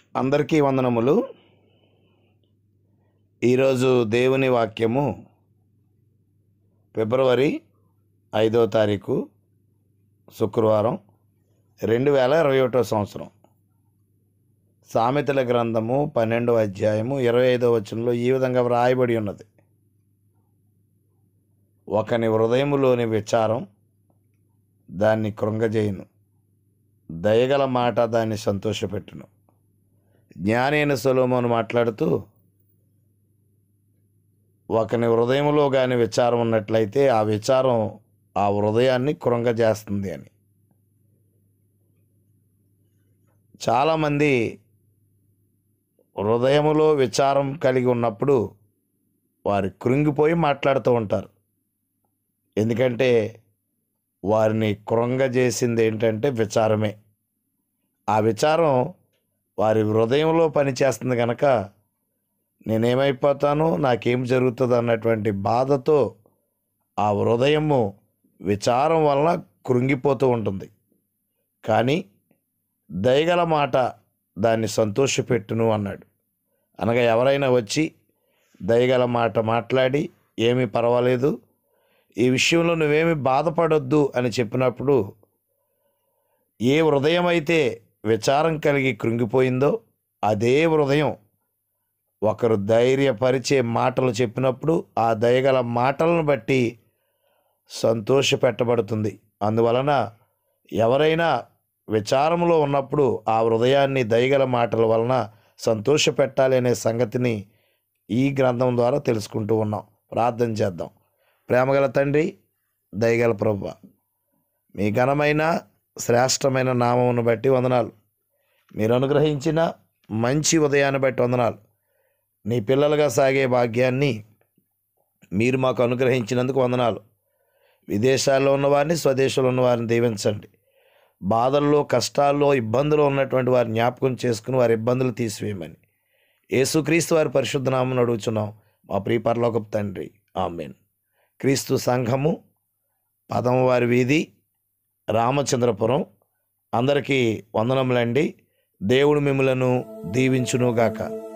అందరికీ వందనములు ఈరోజు దేవుని వాక్యము ఫిబ్రవరి ఐదో తారీఖు శుక్రవారం రెండు వేల ఇరవై ఒకటో సంవత్సరం సామెతల గ్రంథము పన్నెండో అధ్యాయము ఇరవై ఐదో వచనంలో ఈ విధంగా వ్రాయబడి ఉన్నది ఒకని హృదయములోని విచారం దాన్ని కృంగజేయును దయగల మాట దాన్ని సంతోషపెట్టును జ్ఞానైన సొలోమోను మాట్లాడుతూ ఒకని హృదయంలో కానీ విచారం ఉన్నట్లయితే ఆ విచారం ఆ హృదయాన్ని కృంగజేస్తుంది అని చాలామంది హృదయములో విచారం కలిగి ఉన్నప్పుడు వారు కృంగిపోయి మాట్లాడుతూ ఉంటారు ఎందుకంటే వారిని కృంగజేసింది ఏంటంటే విచారమే ఆ విచారం వారి హృదయంలో పనిచేస్తుంది కనుక నేనేమైపోతాను నాకేం జరుగుతుంది అన్నటువంటి బాధతో ఆ హృదయము విచారం వలన కృంగిపోతూ ఉంటుంది కానీ దయగల మాట దాన్ని సంతోషపెట్టును అన్నాడు అనగా ఎవరైనా వచ్చి దయగల మాట మాట్లాడి ఏమీ పర్వాలేదు ఈ విషయంలో నువ్వేమి బాధపడొద్దు అని చెప్పినప్పుడు ఏ హృదయం అయితే విచారం కలిగి కృంగిపోయిందో అదే హృదయం ఒకరు ధైర్యపరిచే మాటలు చెప్పినప్పుడు ఆ దయగల మాటలను బట్టి సంతోషపెట్టబడుతుంది అందువలన ఎవరైనా విచారంలో ఉన్నప్పుడు ఆ హృదయాన్ని దయగల మాటల వలన సంతోషపెట్టాలి అనే సంగతిని ఈ గ్రంథం ద్వారా తెలుసుకుంటూ ఉన్నాం ప్రార్థన చేద్దాం ప్రేమగల తండ్రి దయగల ప్రభు మీ ఘనమైన శ్రేష్టమైన నామమును బట్టి వందనాలు మీరు అనుగ్రహించిన మంచి ఉదయాన్ని బట్టి వందనాలు నీ పిల్లలుగా సాగే భాగ్యాన్ని మీరు మాకు అనుగ్రహించినందుకు వందనాలు విదేశాల్లో ఉన్నవారిని స్వదేశంలో ఉన్నవారిని దీవించండి బాధల్లో కష్టాల్లో ఇబ్బందులు ఉన్నటువంటి వారి జ్ఞాపకం చేసుకుని వారి ఇబ్బందులు తీసివేయమని యేసుక్రీస్తు వారి పరిశుద్ధ నామం అడుగుచున్నాం మా ప్రియ పరలోకపు తండ్రి ఆమెన్ క్రీస్తు సంఘము పదమవారి వీధి రామచంద్రపురం అందరికీ వందనములండి దేవుడు మిమ్మలను దీవించునుగాక